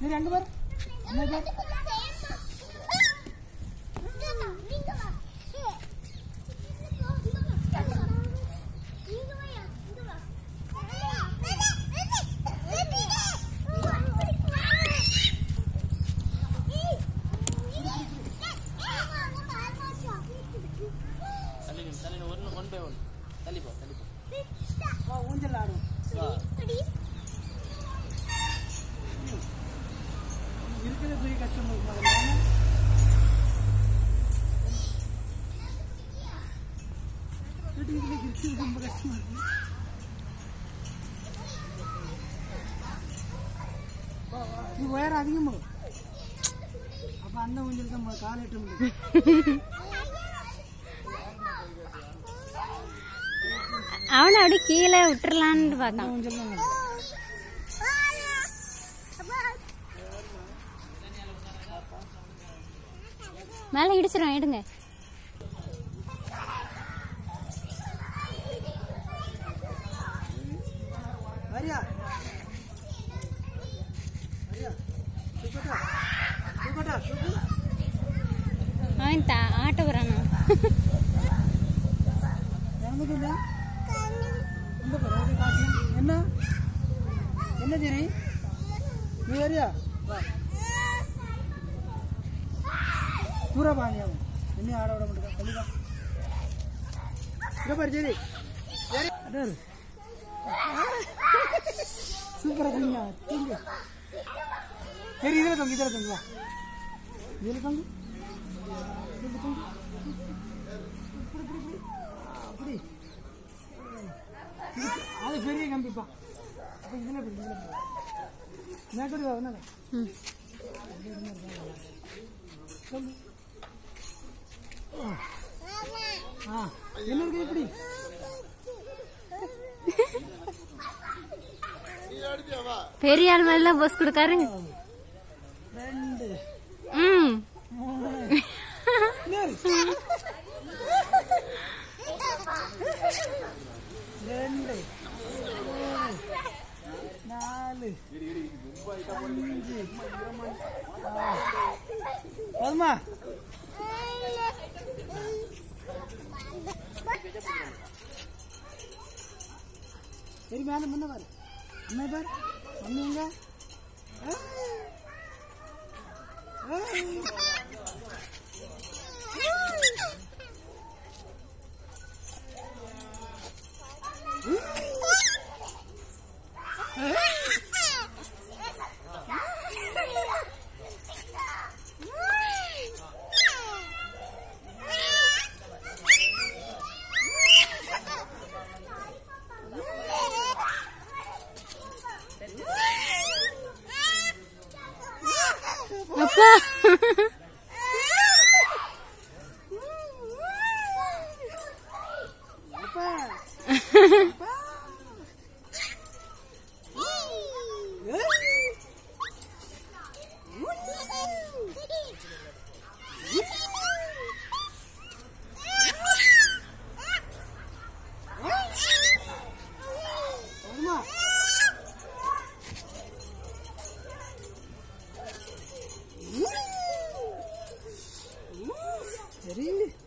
சரி அங்க பாரு அங்க பாரு தள்ளி நில்லு, தள்ளி நில்லு. ஒன்று ஒன் பை ஒன் தள்ளி போ தள்ளி போ வா ஊஞ்சல் ஆடும் வா இருக்கிற பெரிய கஷ்டம் இருக்கு முதல்ல. வீட்டுக்கு இதுல இருக்கிறது ரொம்ப கஷ்டமா இருக்கு இது உயரம் அதிகமா அப்ப அந்த ஊஞ்சல் தான் கால் எட்ட முடியும் அவனை அப்படியே கீழே விட்டுறலான்னு பார்க்கான் ஊஞ்சல் தான் நல்லா. மேலே இடிச்சிரும் எடுங்க வரியா வரியா தூக்கட்டா தூக்கட்டா தூக்கு அவன் தா ஆட்ட போறானா இறந்துட்டு இந்த பாரு காட்டு என்ன என்ன சரி நீ வரியா வா தூர பாணி அவன் என்ன ஆட விட மாட்டேங்க கண்டிப்பா இங்க பாரு சரி சரி அடாரு சூப்பரா தூங்க தூங்க சரி இதுல தொங்கு இதுல தொங்கு வா இதுல தொங்கு இதுல தொங்கு இப்படி இப்படி இப்படி அப்படி இது- அது பெரிய கம்பிப்பா அப்ப இதுல இப்படி இதுல இப்படி மேற்கொண்டு வா என்ன ம் சொல்லு ஆ என்ன இருக்கு இப்படி பெரிய ஆள் மாதிரிலாம் போஸ் கொடுக்காரு ரெண்டு ம் மூணு இன்னொரு. ரெண்டு மூணு நாலு அஞ்சு ஆறு. போதுமா சரி மேல முன்ன பாரு அம்மா பாரு மம்மி எங்க ஆ. ஆ. அப்பா அப்பா போதுமா சரி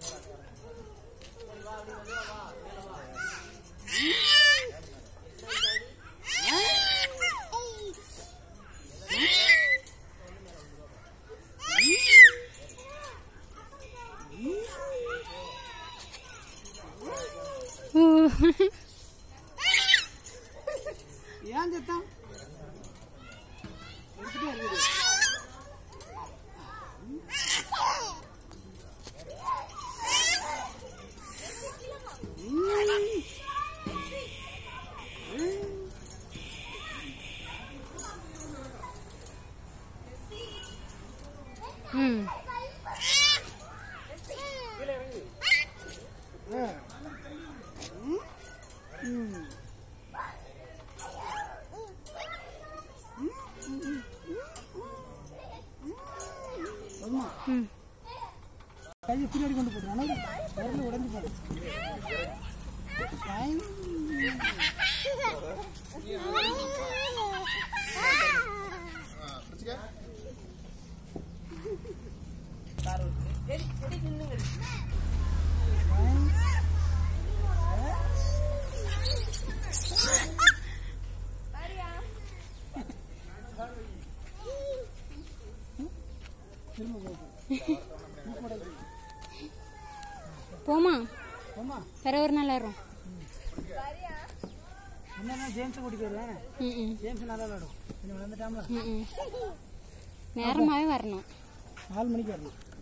ஏன் சத்தம் எடுத்துட்டே இருக்குது ம் போதுமா ம் கையை பின்னாடி கொண்டு போடுறேன் ஆனால் விரல உடஞ்சு போடும் டைம் பிடிச்சிக்க போமா ஆமா வேற ஒரு நாள் வரும் என்னன்னா ஜேம்ஸை கூட்டிட்டு வருவேன் ம் ம் ஜேம்ஸ் நல்லா விளாடும் கொஞ்சம் விளாண்டுட்டாமல ம் ம் நேரமாகவே வரணும் நாலு மணிக்கு வரணும்